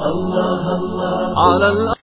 على الأرض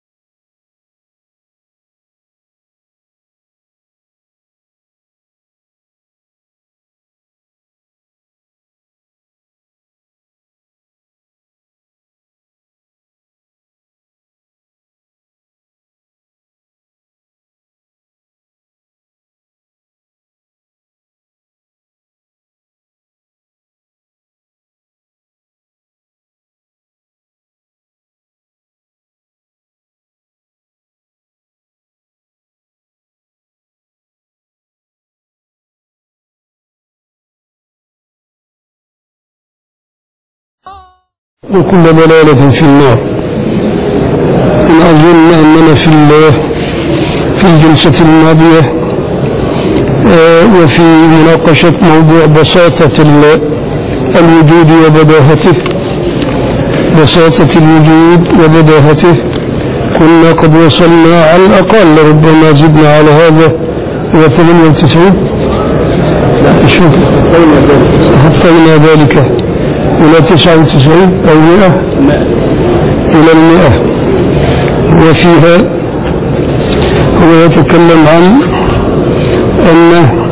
وكل ضلالة في النار أنا أظن أننا في في الجلسة الماضية آه، وفي مناقشة موضوع بساطة ال- الوجود وبداهته بساطة الوجود وبداهته كنا قد وصلنا على الأقل ربما زدنا على هذا إلى 98 لا شوف حطينا ذلك إلى 99 أو 100 إلى المئة وفيها هو يتكلم عن أن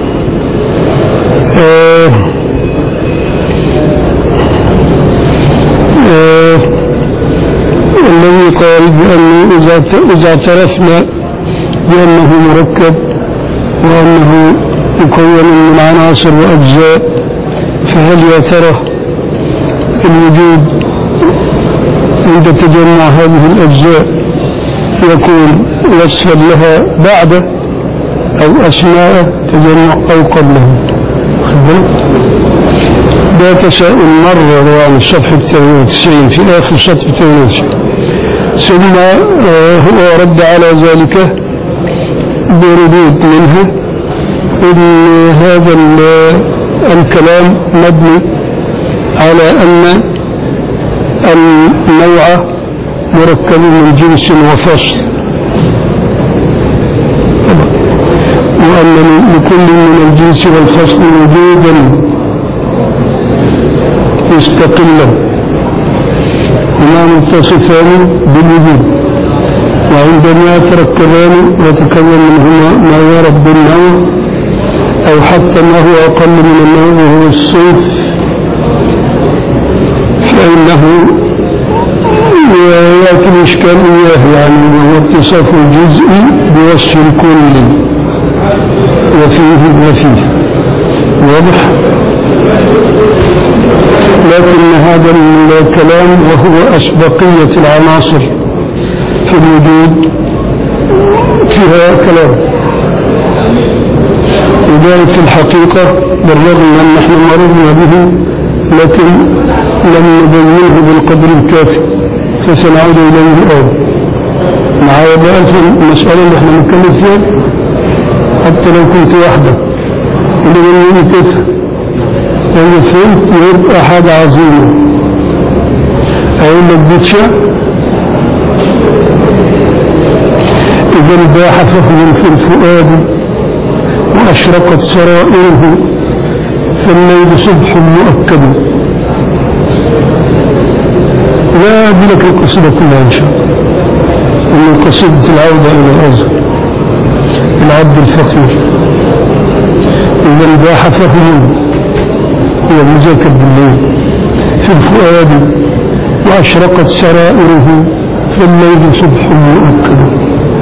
آه آه الذي قال بأنه إذا إذا اعترفنا بأنه مركب وأنه مكون من عناصر وأجزاء فهل يا ترى الوجود عند تجمع هذه الأجزاء يكون وصفا لها بعد أو أثناء تجمع أو قبله خد بالك؟ ده تساؤل مرة يعني صفحة 98 في آخر صفحة 98 ثم آه، هو رد على ذلك بردود منها إن هذا ال- الكلام مبني على أن النوع مركب من جنس وفصل وأن لكل من الجنس والفصل وجودا مستقلا هما متصفان بالوجود وعندما يتركبان يتكون منهما ما يرى بالنوع أو حتى ما هو أقل من النوع وهو الصيف فإنه يأتي الإشكال إياه يعني وهو اتصاف الجزء بوصف الكل وفيه وفيه واضح لكن هذا الكلام وهو أسبقية العناصر في الوجود فيها كلام لذلك في الحقيقة بالرغم من أن نحن مررنا به لكن لم نبينه بالقدر الكافي فسنعود إليه الآن معايا بقى في المسألة اللي احنا بنتكلم فيها حتى لو كنت وحدك اللي من تفهم لو فهمت يبقى حاجة عظيمة أقول لك بتشاء إذا انباح فهم في الفؤاد وأشرقت سرائره فالليل صبح مؤكد لا أدي لك القصيدة كلها إن شاء الله إن قصيدة العودة إلى الأزهر العبد الفقير إذا انباح فهم هو المذاكر بالليل في الفؤاد وأشرقت سرائره فالليل صبح مؤكد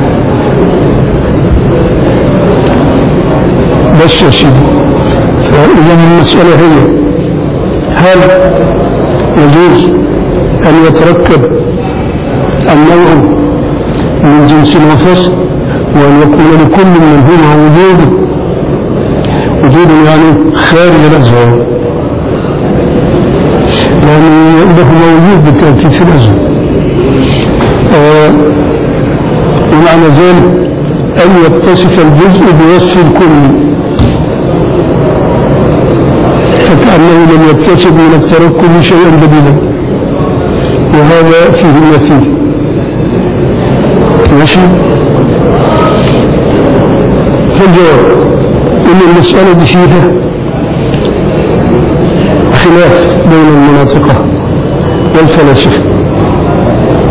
بس يا سيدي فإذا المسألة هي هل يجوز أن يتركب النوع من جنس وفصل وأن يكون لكل منهما وجود وجود يعني خارج الأزهار لأنه له موجود بالتأكيد في الأزهار آه ومعنى ذلك أن يتصف الجزء بوصف الكل فكأنه لم يكتسب من التركب شيئا بديلا وهذا فيه ما فيه ماشي فالجواب إن المسألة دي فيها خلاف بين المناطقة والفلاسفة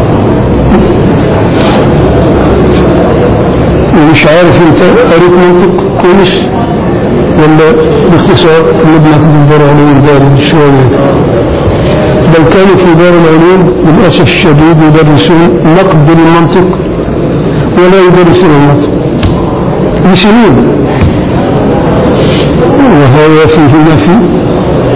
مش عارف انت قريت منطق كويس ولا باختصار اللي بناخد الدار العلوم ده شوية بل كانوا في دار العلوم للأسف الشديد يدرسون نقد المنطق ولا يدرسون المنطق لسنين وهذا فيه ما فيه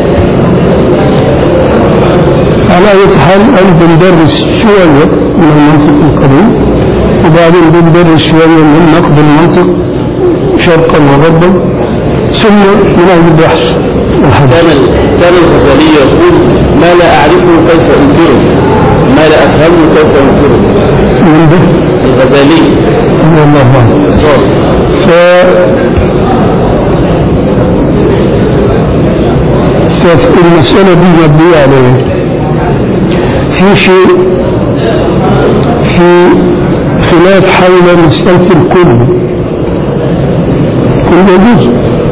على أي حال أنا بندرس شوية من المنطق القديم وبعدين بندرس شوية من نقد المنطق شرقا وغربا ثم من أجل البحث والحديث كان كان الغزالي يقول ما لا أعرفه كيف أنكره ما لا أفهمه كيف أنكره من ده الغزالي رضي الله عنه اختصار ف فالمسألة دي مبنية على ايه؟ في شيء في خلاف حول مسألة الكل كل جزء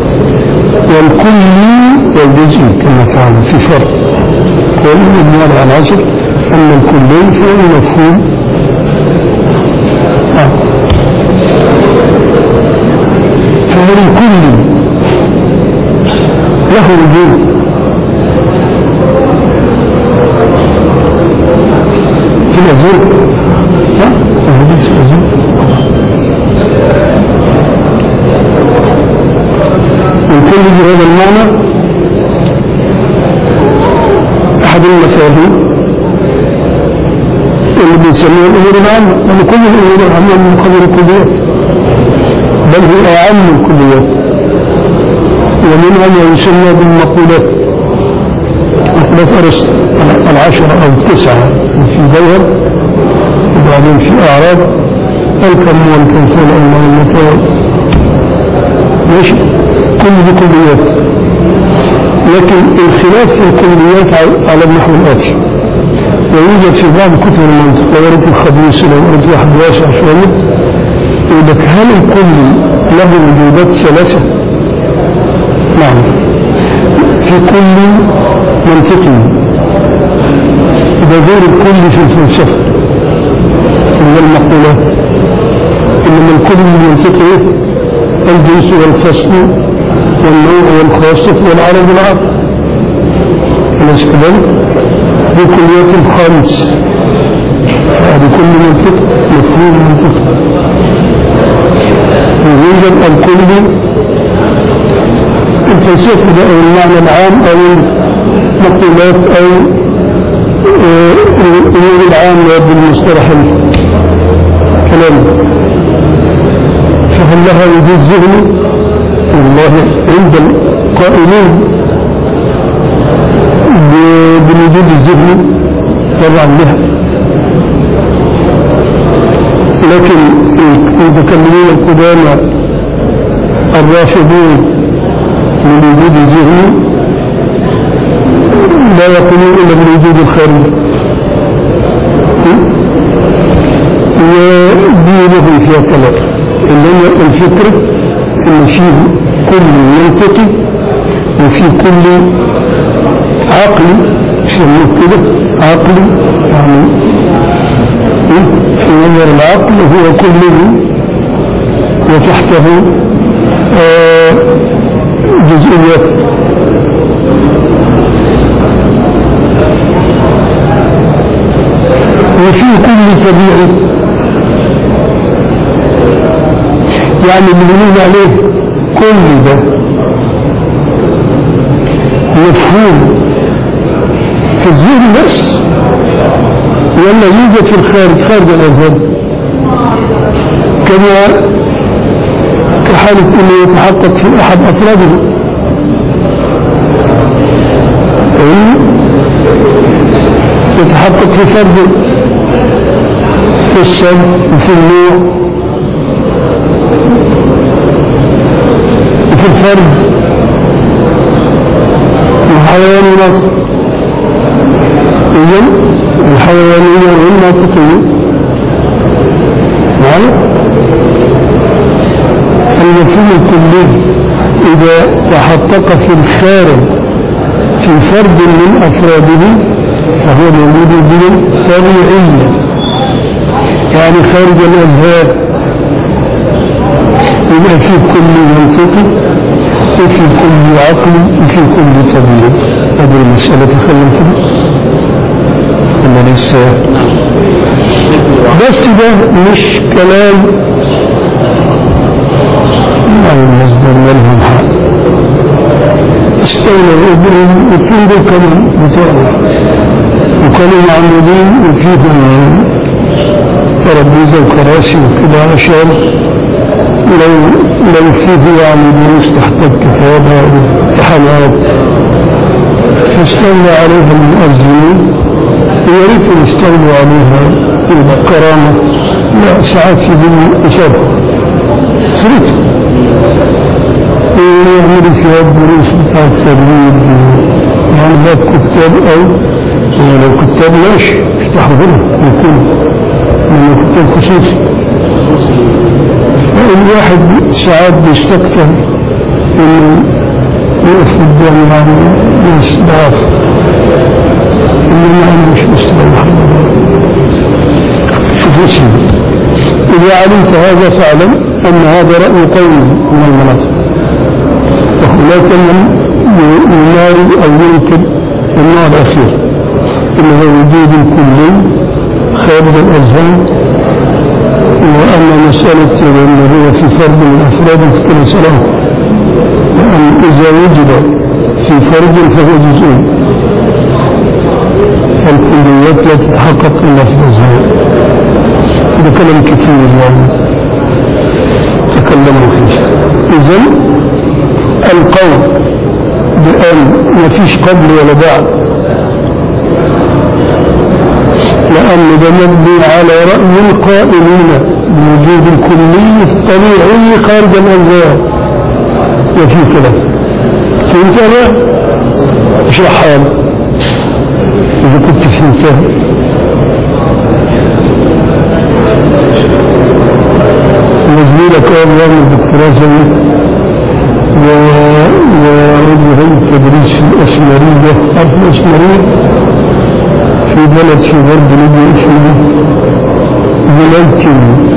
والكلي والجزء كما تعلم في فرق كل من هذا العناصر أن الكلي فهو مفهوم آه. فهو الكلي له وجود في الأزل لا موجود في الأزل والكل بهذا المعنى أحد المفاهيم اللي بنسميها الأمور العامة لأن كل الأمور العامة من قبل الكليات بل هي أعم الكليات ومنها ما يسمى بالمقولات مقولات أرسطو العشرة أو التسعة في جوهر وبعدين في أعراض الكم والكيف والألم والمثال ماشي كل دي كليات لكن الخلاف في الكليات على- على النحو الآتي ويوجد في بعض كتب المنطق لو قريت الخبيث لو قريت واحد واسع شوية يقول لك هل الكل له وجودات ثلاثة؟ نعم في كل منطقي يبقى غير الكل في الفلسفة من المقولات إنما الكل المنطقي إيه؟ الجنس والفصل والنوع والخاصة والعرب والعرب أليس كذلك؟ بكليات الخامس فهذا كل منطق مفهوم منطق يوجد الكل الفلسفة ده أو المعنى العام أو المقولات أو آه، الأمور العامة بالمصطلح الكلامي فهل لها وجود ذهني؟ والله عند القائلين ب- بالوجود الذهني طبعا لها لكن المتكلمين القدامى الرافضون للوجود الذهني لا يقولون إلا بالوجود الخارجي ودي له فيها كلام إنما الفكرة إن في كل منطقي وفي كل عقلي يسموه كده عقلي يعني في نظر العقل هو كله وتحته آه، جزئيات وفي كل طبيعي يعني اللي بنقول عليه كل ده مفهوم في الذهن بس ولا يوجد في الخارج خارج الأذهان كما كحالة أنه يتحقق في أحد أفراده أو يتحقق في فرد في الصنف وفي النوع وفي الفرد والحيوانات إذن الحيوانية والناطقية معايا المفهوم الكلي إذا تحقق في الخارج في فرد من أفراده فهو موجود بهم طبيعيا يعني خارج الأزهار يبقى في كل منطقي وفي كل عقل وفي كل طبيعي هذه المسألة تخلم كده ولا لسه بس ده مش كلام المصدر منهم حق استولوا بهم الاثنين دول كانوا بتوعهم وكانوا معمولين وفيهم ترابيزة وكراسي وكده عشان لو لو فيه يعني دروس تحتاج كتابة وامتحانات فاستولى عليها المؤذنين ويا ريت يستولوا عليها بالكرامة لا ساعات يجيبوا إشارة فريق ويعملوا فيها الدروس بتاع التجويد يعني باب كتاب أو يعني لو كتاب ماشي افتحوا هنا يكون لأنه كتاب خصوصي الواحد ساعات بيستكتر انه يقف قدام يعني ناس ضعاف انما انا مش مستريح شوف ايش اذا علمت هذا فاعلم ان هذا راي قوم من المناطق وهناك من يماري او ينكر النوع الاخير اللي هو وجود الكلي خارج الاذهان وأما مسألة أنه هو في فرد من أفراد كل سلام لأن إذا وجد في فرد فهو جزء الكليات لا تتحقق إلا في الأزهار هذا كلام كثير يعني تكلموا فيه إذا القول بأن ما فيش قبل ولا بعد لأن ده مبني على رأي القائلين بوجود الكلي الطبيعي خارج الأزواج وفي خلاف فهمت أنا؟ اشرحها إذا كنت فهمتها وزميلك قال يعمل دكتوراه زيك وعضو هيئة تدريس في الأسمرية عارف الأسمرية؟ في بلد في غرب ليبيا اسمه زليتي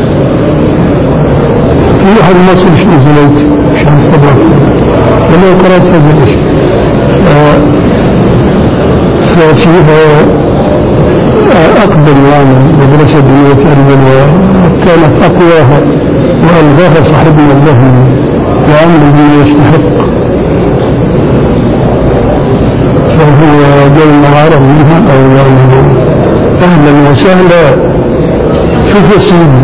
في واحد مصري اسمه زليتي مش عارف طبعا انا قرات هذا الاسم ففيها أقدم يعني مدرسة دينية تقريبا وكانت أقواها وألغاها صاحبنا الله وعمل بما يستحق فهو جاي معارض منها أو يعني أهلا وسهلا شوف يا سيدي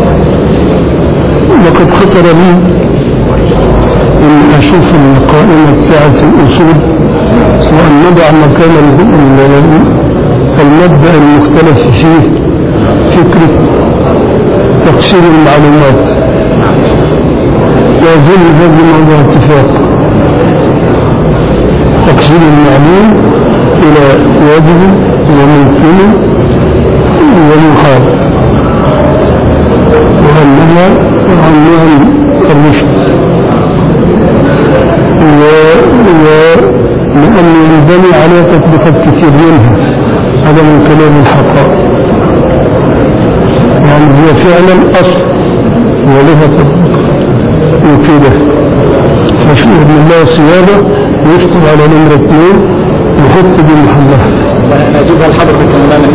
لقد خطر لي أن أشوف القائمة بتاعت الأصول وأن نضع مكان المبدأ المختلف فيه فكرة تقسيم المعلومات يظل هذا الموضوع اتفاق تقسيم المعلوم إلى واجب وممكن ومحال وأنها عنوان الرشد ولأنه ينبني على تطبيقات كثير منها هذا من كلام الحقائق يعني هو فعلا أصل ولها تطبيق وكده فشوف ابن الله الصيادة يشكر على نمرة اثنين ويحط دي محلها أجيبها لحضرتك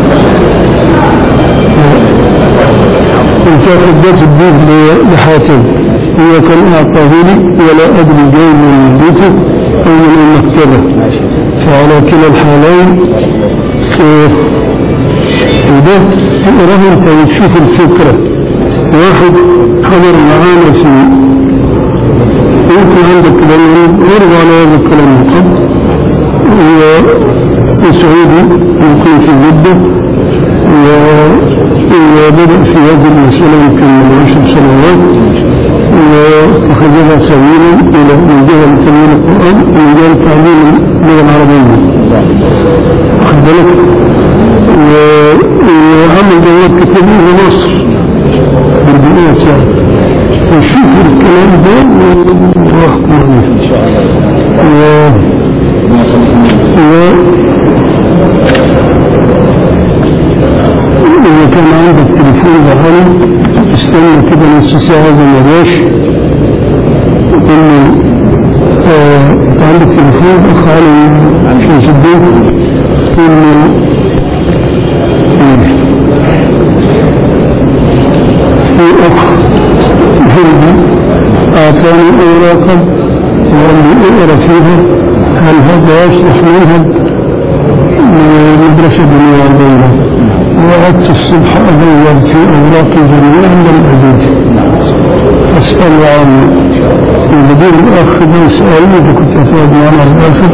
وتاخد ده تديه لحاتم هو كان أعطاه لي ولا أدري جاي من بيته أو من المكتبة فعلى كلا الحالين وده تقراه انت وتشوف الفكرة واحد حضر معانا في يمكن عندك كده نرجع على هذا الكلام من قبل هو سعودي يقيم في جدة وبدأ في هذه المسألة يمكن من عشر سنوات واتخذها سبيلا إلى من جهة تمويل القرآن ومن جهة تعليم اللغة العربية واخد بالك وعمل دورات كتير من مصر بالبيئات يعني فشوفوا الكلام ده واحكموا عليه إن شاء الله و إذا كان عندك تليفون بحالي استنى كده نص ساعة زي ما جاش يقول له آه، انت عندك تليفون اخ علي في البيت يقول له ايه في اخ هندي اعطاني اوراقا وقال لي اقرا فيها هل هذا يصلح منهج لمدرسة دنيا الدولة وقعدت الصبح ادور في اوراقي جميعا لم اجدها أسأل عن الذين الأخ ده يسألني إذا كنت أتواجد معنا على الآخر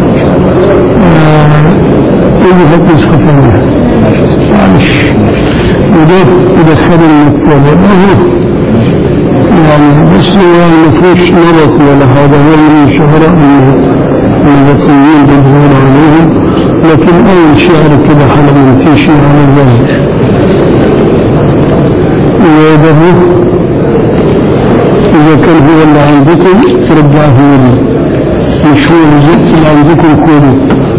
يقول لي هات نسخة ثانية معلش وده يدخل المكتبة أهو يعني بس هو يعني ما فيهوش مرض ولا حاجة هو من شهرة أن الوطنيين بيقولوا عليهم لكن أول شعر كده حاجة منتشي على الوزن وده هو إذا كان هو اللي عندكم ترجعه لي مش هو بالظبط اللي عندكم خذوا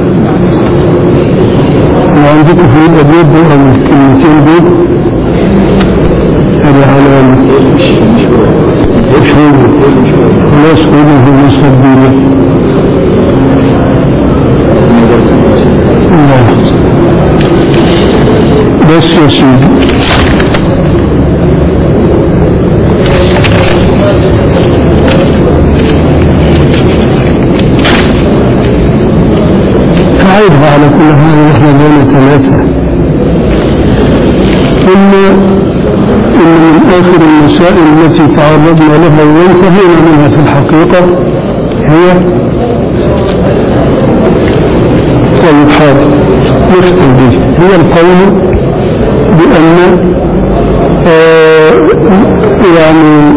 اللي عندكم في الأبيض ده أو الكلمتين دول هذا علامة مش هو خلاص خذوا هو نصف الدنيا الله بس يا سيدي أعيدها على كل هذا نحن بين ثلاثة قلنا إن من آخر المسائل التي تعرضنا لها وانتهينا منها في الحقيقة هي طيب حاضر نختم به هي القول بأن آه يعني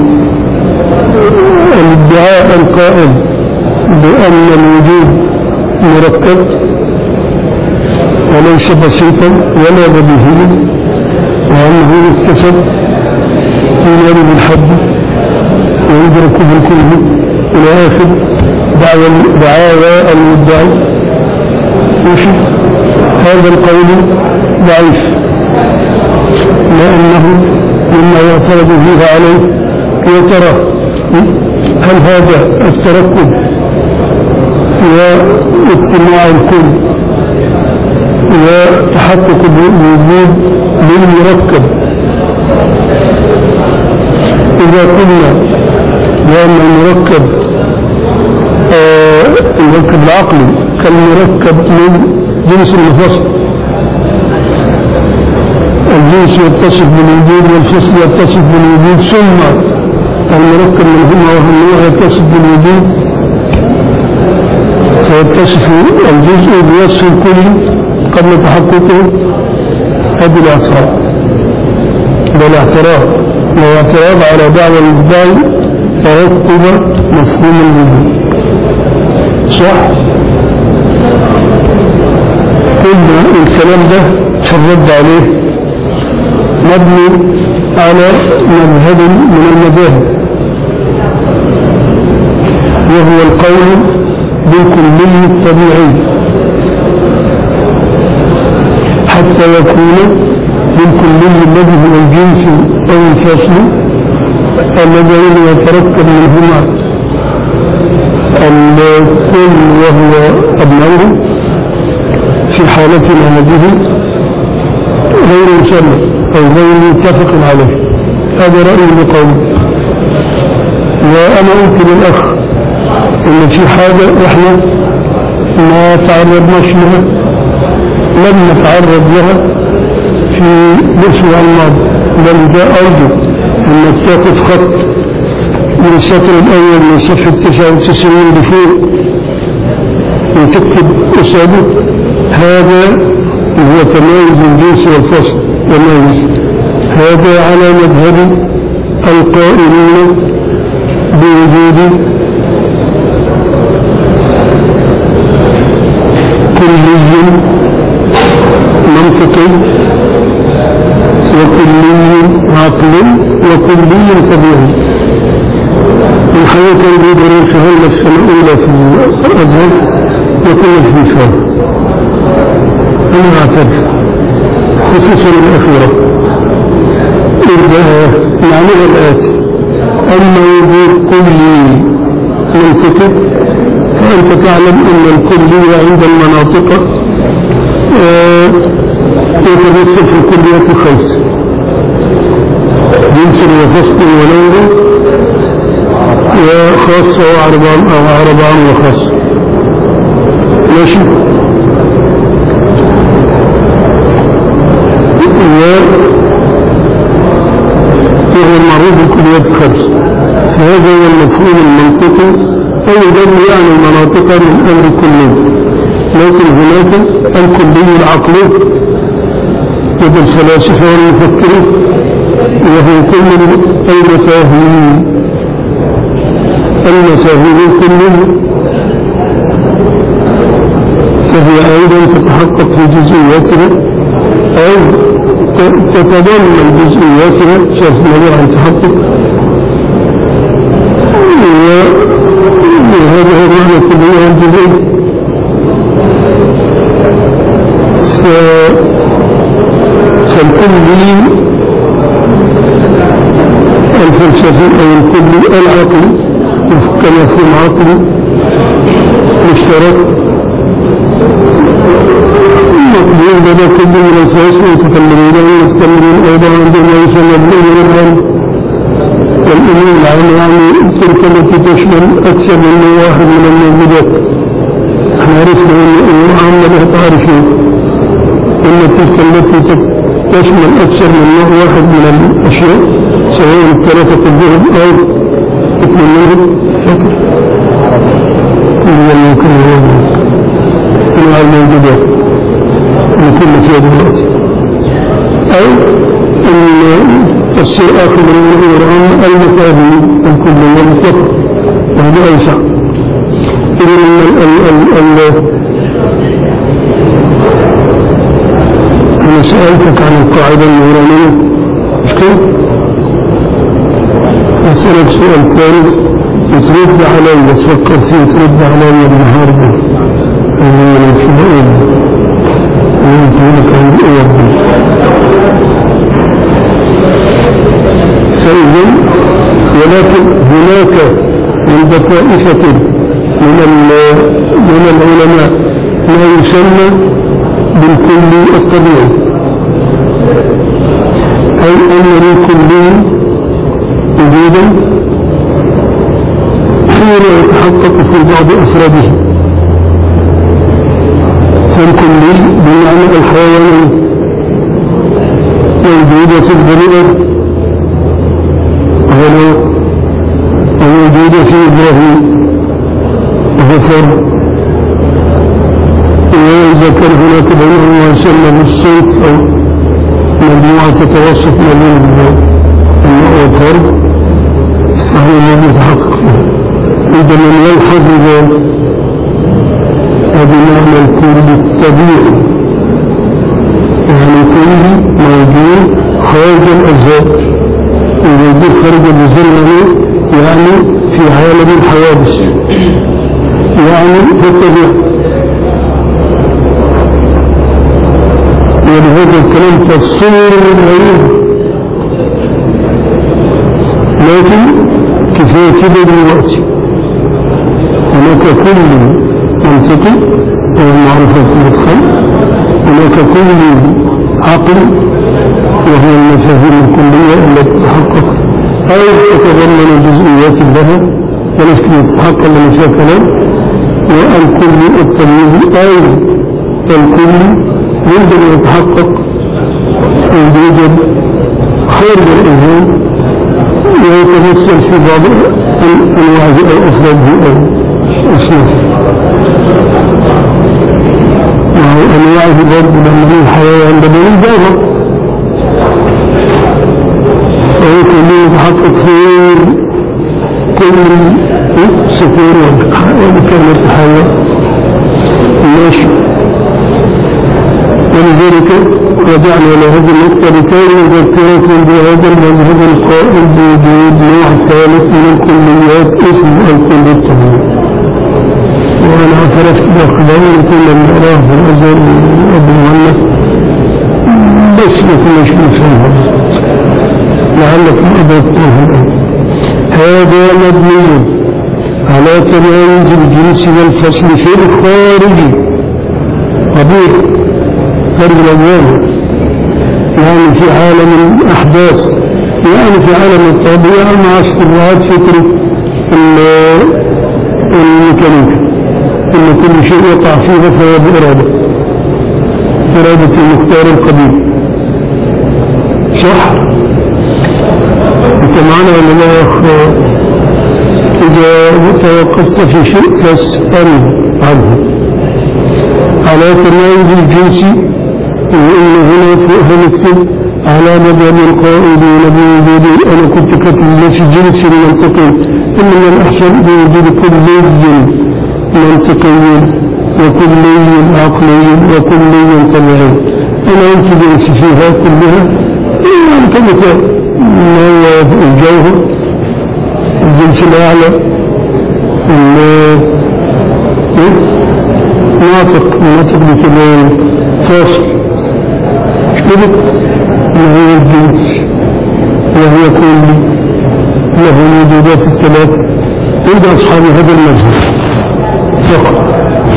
الادعاء القائل بأن الوجود مركب وليس بسيطا ولا بديهيا وأنه يكتسب ينال بالحد ويدرك بالكل إلى آخر دعوى دعاوى المدعي ماشي هذا القول ضعيف لأنه مما يعترض فيه عليه يا ترى هل هذا التركب واجتماع الكل وتحقق الوجود للمركب إذا قلنا بأن المركب آه المركب العقلي كالمركب من جنس المفصل الجنس يتصف بالوجود والفصل يتصف بالوجود ثم المركب منهما وهو يتصف بالوجود فيتصف الجزء بوصف الكل قبل تحققه هذه الاعتراض ده الاعتراض وهو اعتراض على دعوى المبدأ تركب مفهوم الوجود صح قلنا الكلام ده في الرد عليه مبني على مذهب من المذاهب وهو القول بالكلي الطبيعي حتى يكون بالكلي الذي هو الجنس أو الفصل اللذين يتركب منهما الكل وهو أبنائه في حالتنا هذه غير مسمى أو غير متفق عليه هذا رأيي بقول وأنا قلت للأخ إن في حاجة إحنا ما تعرضناش لها لم نتعرض لها في الأسبوع الماضي ولذا أرجو أنك تاخذ خط من السطر الأول من صفحة 99 لفوق وتكتب أسأله هذا هو تمايز الجنس والفصل تمايز هذا على مذهب القائلين بوجود كلي منطقي وكلي عقل وكلي طبيعي الحقيقة كان بيدرس هلا السنة الأولى في الأزهر وكنا في فهم أنا أعترف خصوصا الأخيرة الوجود ده معناه الآتي أما وجود كلي منطقي فأنت تعلم أن الكلية عند المناطق آه، يتمثل في الكلية خمس جنس وفصل ولون وخاصة وعربان أو عربان وخاصة ماشي و- وهو المعروف بالكليات الخمس فهذا هو المفهوم المنطقي أو يدل يعني المناطق من أمر كلي لكن هناك الكلي العقلي لدى الفلاسفة والمفكرين وهو كل المفاهيم المفاهيم كلها فهي أيضا تتحقق في جزئياتها أو ت- تتضمن جزئياتها شرف النظر عن تحقق و- وهذا هو معنى كلية الجزئية ف... فالكلي الفلسفي أو الكلي العقلي كمفهوم عقلي مشترك مقبول لدى كل من الفاس والمتكلمين والمتكلمين أيضا عندما يسمى بالأمور العام والأمور العام يعني تلك التي تشمل أكثر من واحد من الموجودات احنا عرفنا أن الأمور عامة لا تعرفين أن تلك التي تت- تشمل أكثر من نوع واحد من الأشياء سواء الثلاثة كلهم أو اثنين منهم فكر هي ممكن أنواع الموجودات لكل فيها دلوقتي أو أن تفسير آخر من الأمور العامة المفاهيم الكلية مطلقة وهذا أوسع إذن ال- ال- ال- ال- أنا سألتك عن القاعدة النورانية مش كده؟ أسألك سؤال ثاني وترد علي تفكر فيه وترد علي النهارده اللي في الأول ويمكن لك عن الأول فإذا ولكن هناك عند طائفة من ال- من العلماء ما يسمى بالكلي الطبيعي أي أن للكلي وجودا حين يتحقق في بعض أفراده فالكلي بمعنى الحيواني موجودة في البني غلو وموجودة في إبراهيم غفر وإذا كان هناك بينهما ما يسمى بالصيف أو مجموعة تتوسط ما بين الماء والفرد فهو الذي يتحقق فيه عندما نلحظ ذلك بمعنى الكل الطبيعي يعني كل موجود خارج الأجزاء وموجود خارج الزمن يعني في عالم الحوادث يعني في الطبيعة ولهذا الكلام تفسير غريب لكن كفاية كده دلوقتي هناك كل منطقي هو المعروف بالمدخل هناك كل عقل وهو المفاهيم الكلية التي تتحقق أو تتضمن جزئيات لها ولكن تتحقق من فيها كلام والكل الطبيعي أي الكل عندما يتحقق أو يوجد خارج الإذهان ويتمثل في بعض أنواعه أو أفراده أو أصنافه وهو أنواعه برضه لما هي الحياة عند بني الجابر وهو كله يتحقق في كل سكون وكلمة الحياة ماشي ولذلك رجعنا إلى هذه النقطة لكي نذكركم بهذا المذهب القائل بوجود نوع ثالث من الكليات اسمه الكلية الطبيعي وأنا اعترفت بأخبار كنا بنقراها في الأزهر أبو مهند بس ما كناش بنفهمها لعلكم أدركتموه الآن هذا مبني على تمايز الجنس والفصل في الخارج قبيل خارج الأزمان يعني في عالم الأحداث يعني في عالم الطبيعة مع استبعاد فكرة الميكانيكا إن كل شيء يقع فيه فهو بإرادة إرادة المختار القديم صح؟ أنت معنا ولا لا يا أخ إذا توقفت في شيء فاسأل عنه على تناول الجنس وإن هنا هنكتب على مذهب القائلين بوجود أنا كنت كاتب في جنس منطقي إن من الأحسن بوجود كلي منطقي وكلي عقلي وكلي طبيعي أنا أنت فيها كلها يعني كمثال ما هو الجوهر الجنس الأعلى ناطق ناطق بثمان فاصل كده ما هو الجنس وهو كل له الوجودات الثلاثة عند أصحاب هذا المذهب فقط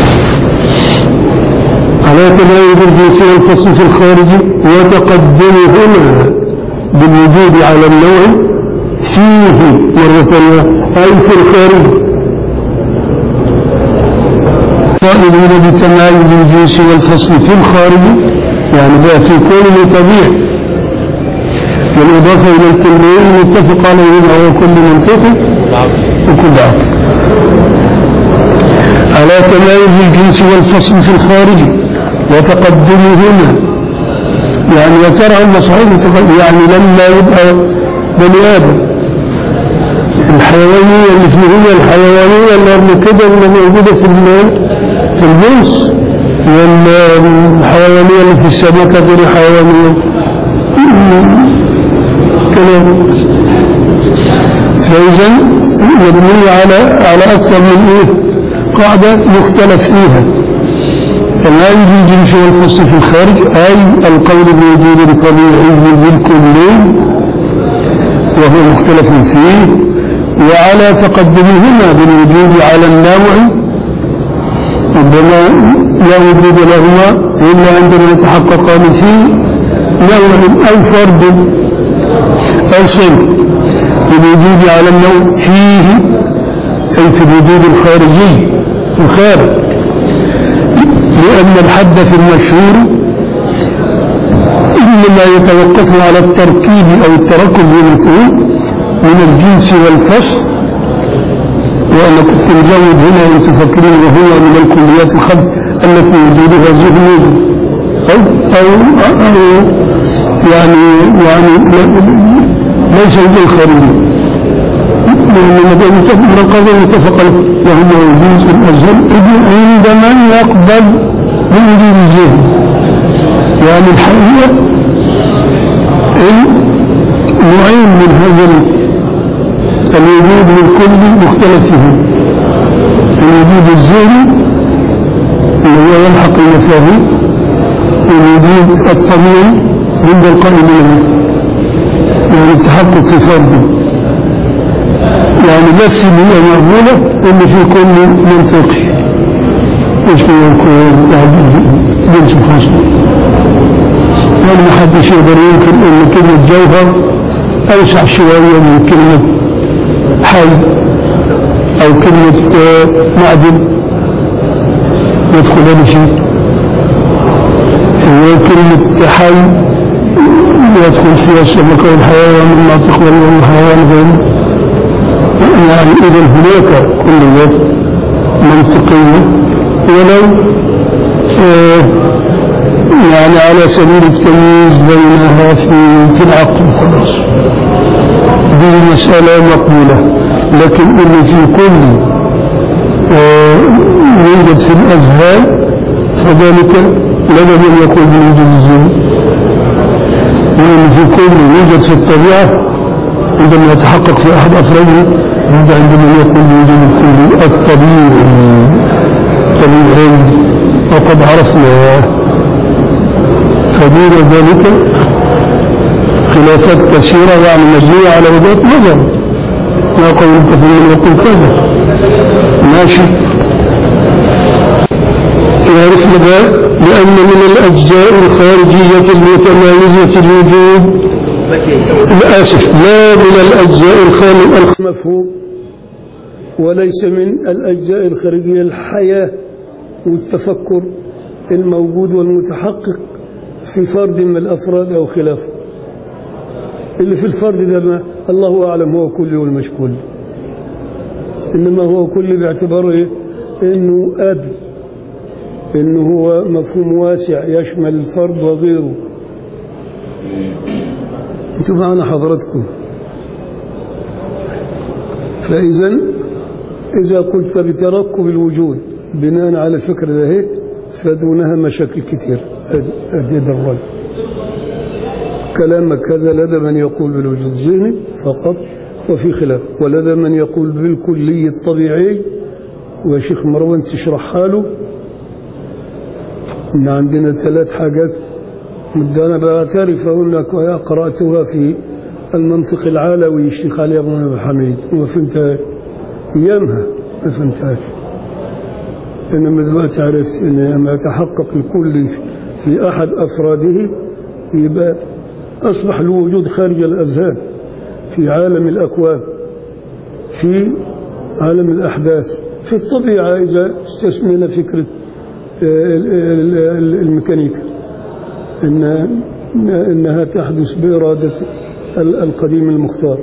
على تمايز الجنس والفصل في الخارج وتقدمهما بالوجود على النوع فيه مرة ثانية أي في الخارج قائلين بتمايز الجنس والفصل في الخارج يعني بقى في كل طبيعي بالإضافة إلى الكلين المتفق عليه وهو كل منطق وكل عقل على تمايز الجنس والفصل في الخارج وتقدمهما يعني يا ترى المصحيح يعني لما يبقى بني آدم الحيوانية اللي في هي الحيوانية اللي قبل كده اللي موجودة في في الجنس والحيوانية اللي في السماء غير حيوانية كلام فإذا مبني على على أكثر من إيه قاعدة مختلف فيها لا يوجد الجنس والفصل في الخارج أي القول بوجود طبيعي بالكلين وهو مختلف فيه وعلى تقدمهما بالوجود على النوع ربما لا وجود لهما إلا عندما يتحققان في نوع أو فرد أو صنف بالوجود على النوع فيه أي في الوجود الخارجي الخارج لأن الحدث المشهور إنما يتوقف على التركيب أو التركب بالمفهوم من الجنس والفصل وأنا كنت مزود هنا أن تفكرين وهو من الكليات الخمس التي وجودها ذهني أو, أو, أو يعني يعني ليس بالخارجي لأن من القضاء متفق وهو وجود الأزهر عند من يقبل بوجود الذهن يعني الحقيقة نوعين من هذا الوجود من كل مختلفه الوجود الذهني اللي هو يلحق المفاهيم والوجود الطبيعي عند القائلين يعني التحقق في فرده يعني بس اللي هي مقبولة اللي في كل منطقي اسمه يكون يعني جنس خاصة يعني ما حدش يقدر ينكر ان كلمة جوهر اوسع شوية من كلمة حي او كلمة معدن يدخل شيء وكلمة حي يدخل فيها السمك والحيوان الناطق والحيوان غيره يعني إذا هناك كليات منطقية ولو آه يعني على سبيل التمييز بينها في في العقل خلاص دي مسألة مقبولة لكن اللي في كل آه يوجد في الأذهان فذلك لابد أن يكون بوجود الزين واللي في كل يوجد في الطبيعة عندما يتحقق في أحد أفراده هذا عندما يكون بوجود الكل الطبيعي طبيعي وقد عرفنا فدون ذلك خلافات كثيرة يعني مبنية على وجهات نظر ما قولك في من يقول كذا ماشي يعرفنا بقى لأن من الأجزاء الخارجية المتمايزة الوجود للأسف لا من الأجزاء الخارجية مفهوم وليس من الأجزاء الخارجية الحياة والتفكر الموجود والمتحقق في فرد من الأفراد أو خلافه اللي في الفرد ده ما الله أعلم هو كل والمشكول إنما هو كل باعتباره إيه؟ إنه أب إنه هو مفهوم واسع يشمل الفرد وغيره انتم معنا حضراتكم فإذا إذا قلت بتركب الوجود بناء على الفكر ده هيك فدونها مشاكل كثير هذه الرجل كلامك هذا لدى من يقول بالوجود الذهني فقط وفي خلاف ولدى من يقول بالكلي الطبيعي وشيخ مروان تشرحها له إن عندنا ثلاث حاجات أنا بعترف أنك قرأتها في المنطق العلوي الشيخ علي بن أبي حميد وما فهمتهاش أيامها ما فهمتهاش إنما دلوقتي عرفت إن لما يتحقق الكل في أحد أفراده يبقى أصبح الوجود خارج الأذهان في عالم الأكوان في عالم الأحداث في الطبيعة إذا استثنينا فكرة الميكانيكا إن إنها تحدث بإرادة القديم المختار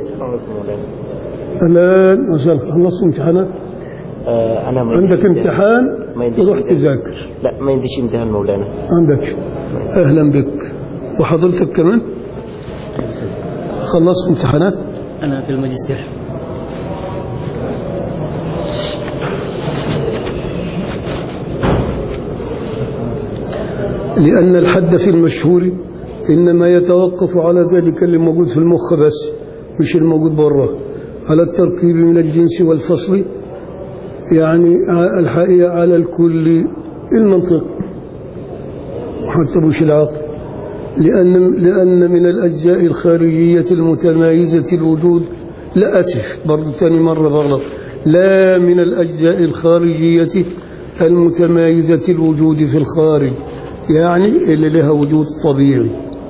الآن عشان خلصت امتحانات آه انا ما عندك امتحان ما عنديش وروح امتحان. تذاكر لا ما عنديش امتحان مولانا عندك أهلا بك وحضرتك كمان خلصت امتحانات أنا في الماجستير لأن الحد في المشهور إنما يتوقف على ذلك اللي موجود في المخ بس مش الموجود بره على التركيب من الجنس والفصل يعني ع- الحقيقة على الكل المنطق حتى مش العقل لأن, لأن من الأجزاء الخارجية المتمايزة الوجود لا أسف برضو تاني مرة بغلط لا من الأجزاء الخارجية المتمايزة الوجود في الخارج يعني اللي لها وجود طبيعي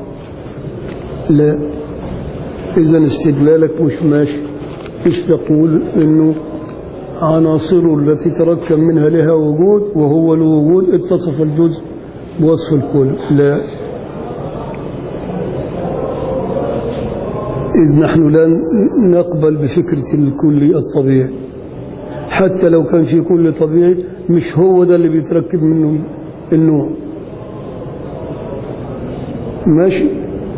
لا إذا استدلالك مش ماشي إيش تقول إنه عناصر التي تركب منها لها وجود وهو الوجود اتصف الجزء بوصف الكل لا إذ نحن لا نقبل بفكرة الكل الطبيعي حتى لو كان في كل طبيعي مش هو ده اللي بيتركب منه النوع ماشي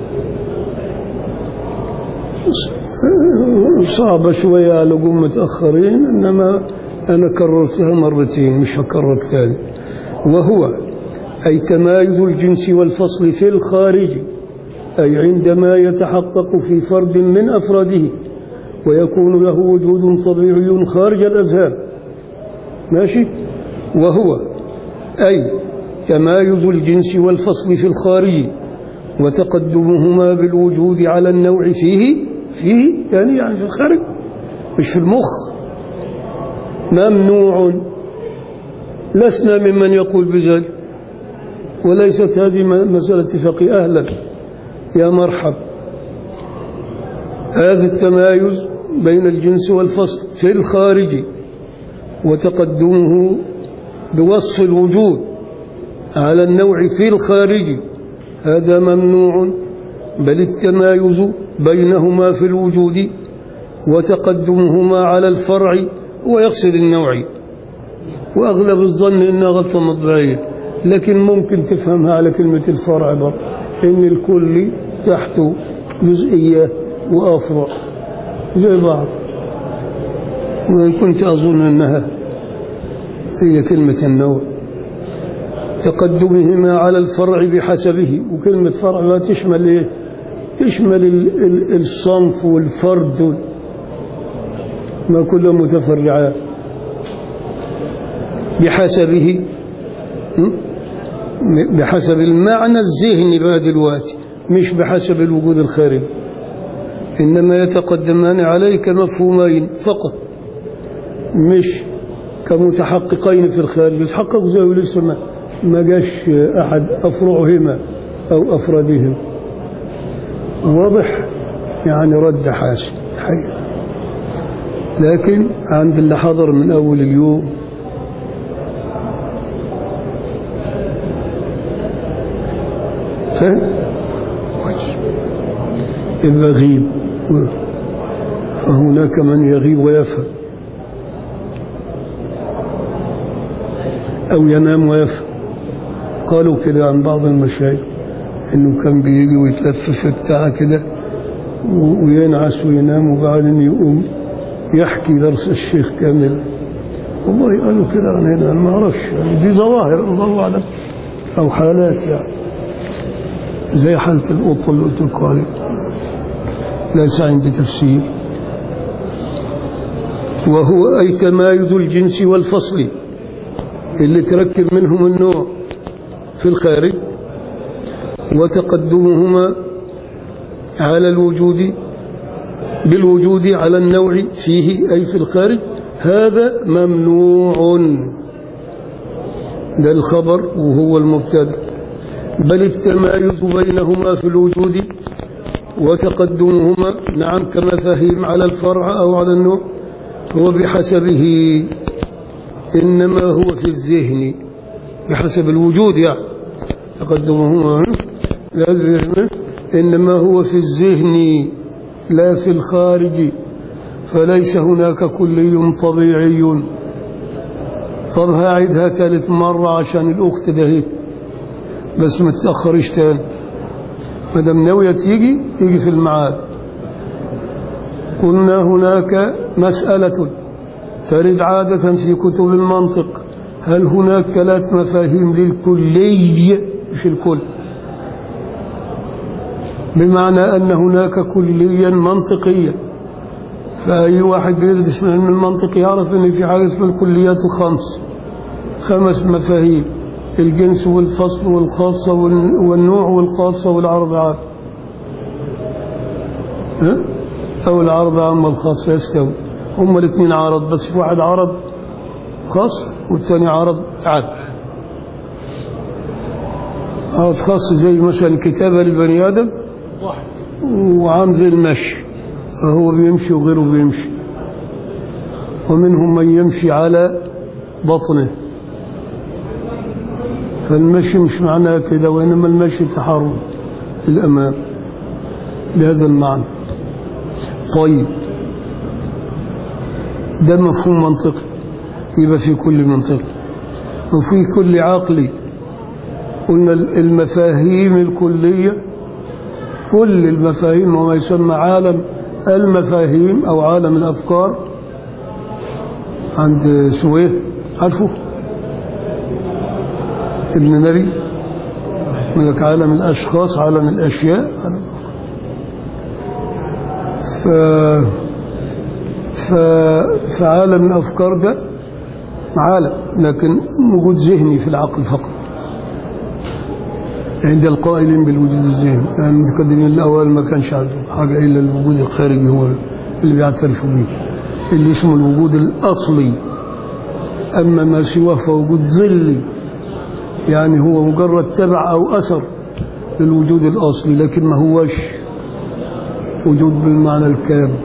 صعبة شوية على قوم متأخرين إنما أنا كررتها مرتين مش هكرر تاني وهو أي تمايز الجنس والفصل في الخارج أي عندما يتحقق في فرد من أفراده ويكون له وجود طبيعي خارج الأذهان ماشي وهو أي تمايز الجنس والفصل في الخارج وتقدمهما بالوجود على النوع فيه فيه يعني يعني في الخارج مش في المخ ممنوع لسنا ممن يقول بذلك وليست هذه م- مسألة اتفاقية أهلا يا مرحب هذا التمايز بين الجنس والفصل في الخارج وتقدمه بوصف الوجود على النوع في الخارج هذا ممنوع بل التمايز بينهما في الوجود وتقدمهما على الفرع ويقصد النوع وأغلب الظن إنها غلطة مطبعية لكن ممكن تفهمها على كلمة الفرع برضه إن الكل تحته جزئيات وأفرع زي بعض وإن كنت أظن أنها هي كلمة النوع تقدمهما على الفرع بحسبه وكلمة فرع لا تشمل إيه؟ تشمل ال- ال- الصنف والفرد وال- ما كله متفرعات بحسبه م? بحسب المعنى الذهني بقى دلوقتي مش بحسب الوجود الخارجي إنما يتقدمان عليه كمفهومين فقط مش كمتحققين في الخارج يتحقق زي لسه ما ما جاش أحد أفرعهما أو أفرادهما واضح يعني رد حاسم حقيقة لكن عند اللي حضر من أول اليوم فاهم؟ كويس يبقى غيب فهناك من يغيب ويفهم أو ينام ويفهم قالوا كده عن بعض المشايخ إنه كان بيجي ويتلف في بتاعه كده و- وينعس وينام وبعدين يقوم يحكي درس الشيخ كامل والله قالوا كده عن هنا أنا ما أعرفش يعني دي ظواهر الله أعلم أو حالات يعني زي حالة القط اللي قلت لكم عليه ليس عندي تفسير وهو أي تمايز الجنس والفصل اللي تركب منهم النوع في الخارج وتقدمهما على الوجود بالوجود على النوع فيه أي في الخارج هذا ممنوع ده الخبر وهو المبتدا بل التمايز بينهما في الوجود وتقدمهما نعم كمفاهيم على الفرع أو على النوع هو بحسبه إنما هو في الذهن بحسب الوجود يعني تقدمهما إنما هو في الذهن لا في الخارج فليس هناك كلي طبيعي طب هعيدها ثالث مرة عشان الأخت ده بس ما تتأخرش تاني ما دام ناوية تيجي تيجي في الميعاد قلنا هناك مسألة ترد عادة في كتب المنطق هل هناك ثلاث مفاهيم للكلي مش الكل بمعنى أن هناك كليا منطقيا فأي واحد بيدرس علم المنطق يعرف أن في حاجة اسمها الكليات الخمس خمس مفاهيم الجنس والفصل والخاصة وال- والنوع والخاصة والعرض عام ها؟ أو العرض عام والخاص يستوي هما الاثنين عرض بس في واحد عرض خاص والثاني عرض عام عرض خاص زي مثلا الكتابة لبني آدم وعام زي المشي فهو بيمشي وغيره بيمشي ومنهم من يمشي على بطنه فالمشي مش معناه كده وإنما المشي تحرك الأمام بهذا المعنى طيب ده مفهوم منطقي يبقى في كل منطق وفي كل عقلي قلنا المفاهيم الكلية كل المفاهيم وما يسمى عالم المفاهيم أو عالم الأفكار عند سويه عارفه ابن نبي يقول لك عالم الأشخاص عالم الأشياء عالم الأفكار ف... ف... فعالم الأفكار ده عالم لكن وجود ذهني في العقل فقط عند القائلين بالوجود الذهني يعني المتقدمين الأول ما كانش عندهم حاجة إلا الوجود الخارجي هو اللي بيعترفوا به اللي اسمه الوجود الأصلي أما ما سواه فوجود ظلي يعني هو مجرد تبع أو أثر للوجود الأصلي لكن ما هوش وجود بالمعنى الكامل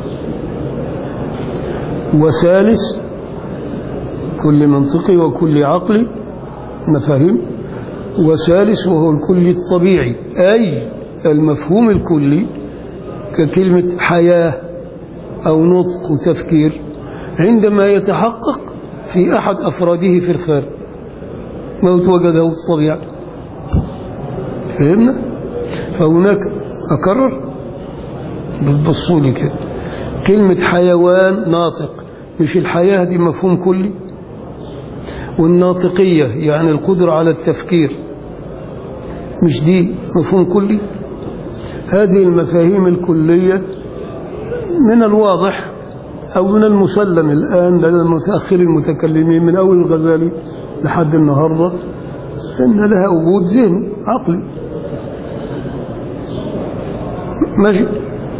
وثالث كل منطقي وكل عقلي مفاهيم وثالث وهو الكلي الطبيعي أي المفهوم الكلي ككلمة حياة أو نطق وتفكير عندما يتحقق في أحد أفراده في الخارج موت وجده في الطبيعة فهمنا؟ فهناك أكرر بتبصوا لي كده كلمة حيوان ناطق مش الحياة دي مفهوم كلي والناطقية يعني القدرة على التفكير مش دي مفهوم كلي هذه المفاهيم الكلية من الواضح أو من المسلم الآن لدى المتأخر المتكلمين من أول الغزالي لحد النهاردة أن لها وجود ذهن عقلي ماشي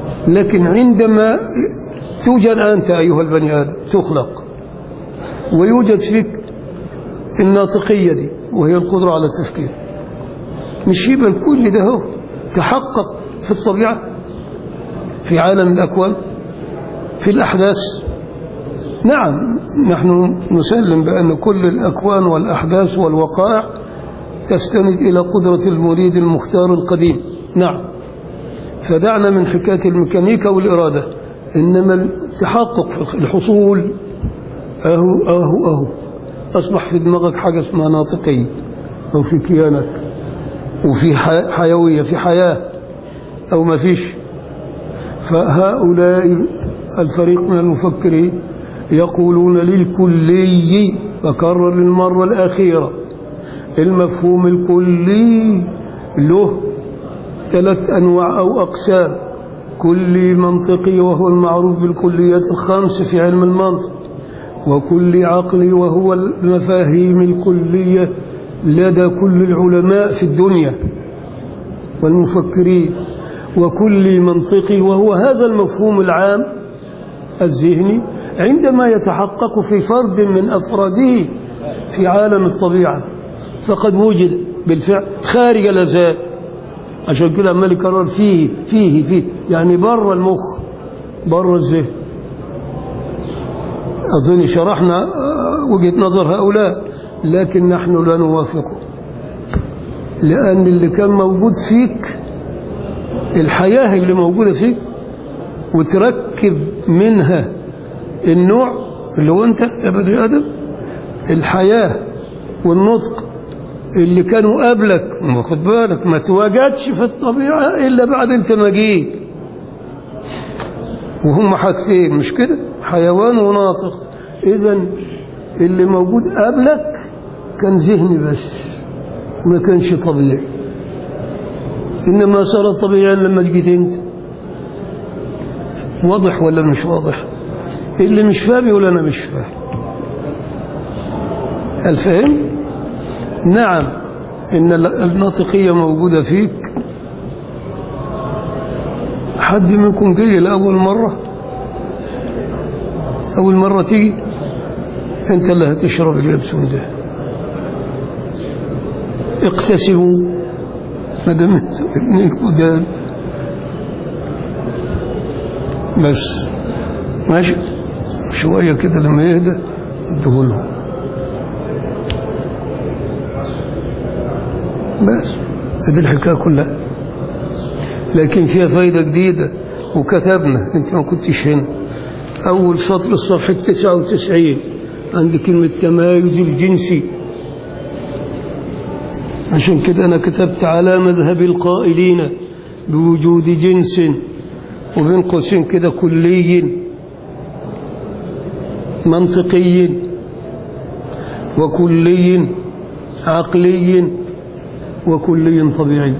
لكن عندما توجد أنت أيها البني آدم تخلق ويوجد فيك الناطقية دي وهي القدرة على التفكير مش يبقى الكل ده هو تحقق في الطبيعة في عالم الأكوان في الأحداث نعم نحن نسلم بأن كل الأكوان والأحداث والوقائع تستند إلى قدرة المريد المختار القديم نعم فدعنا من حكاية الميكانيكا والإرادة إنما التحقق في الحصول أهو أهو أهو أصبح في دماغك حاجة اسمها ناطقية أو في كيانك وفي حي- حيوية في حياة أو ما فيش فهؤلاء الفريق من المفكرين يقولون للكلي أكرر للمرة الأخيرة المفهوم الكلي له ثلاث أنواع أو أقسام كلي منطقي وهو المعروف بالكليات الخمس في علم المنطق وكل عقلي وهو المفاهيم الكلية لدى كل العلماء في الدنيا والمفكرين وكل منطقي وهو هذا المفهوم العام الذهني عندما يتحقق في فرد من أفراده في عالم الطبيعة فقد وجد بالفعل خارج الأذهان عشان كده عمال يكرر فيه فيه فيه يعني بره المخ بره الذهن أظن شرحنا آه، وجهة نظر هؤلاء لكن نحن لا نوافقه لأن اللي كان موجود فيك الحياة اللي موجودة فيك وتركب منها النوع اللي هو أنت يا بني آدم الحياة والنطق اللي كانوا قبلك واخد بالك ما تواجدش في الطبيعة إلا بعد أنت ما جيت وهم حاجتين مش كده حيوان وناطق إذا اللي موجود قبلك كان ذهني بس ما كانش طبيعي إنما صار طبيعيا لما جيت أنت واضح ولا مش واضح اللي مش فاهم يقول أنا مش فاهم هل فهم؟ نعم إن الناطقية موجودة فيك حد منكم جاي لأول مرة أول مرة تيجي أنت اللي هتشرب اليابسون ده اقتسموا ما دام انتوا اتنين قدام بس ماشي شوية كده لما يهدى ادهولهم بس هذه الحكاية كلها لكن فيها فايدة جديدة وكتبنا انت ما كنتش هنا أول سطر الصفحة 99 عند كلمة تمايز الجنسي عشان كده أنا كتبت على مذهب القائلين بوجود جنس وبين قوسين كده كلي منطقي وكلي عقلي وكلي طبيعي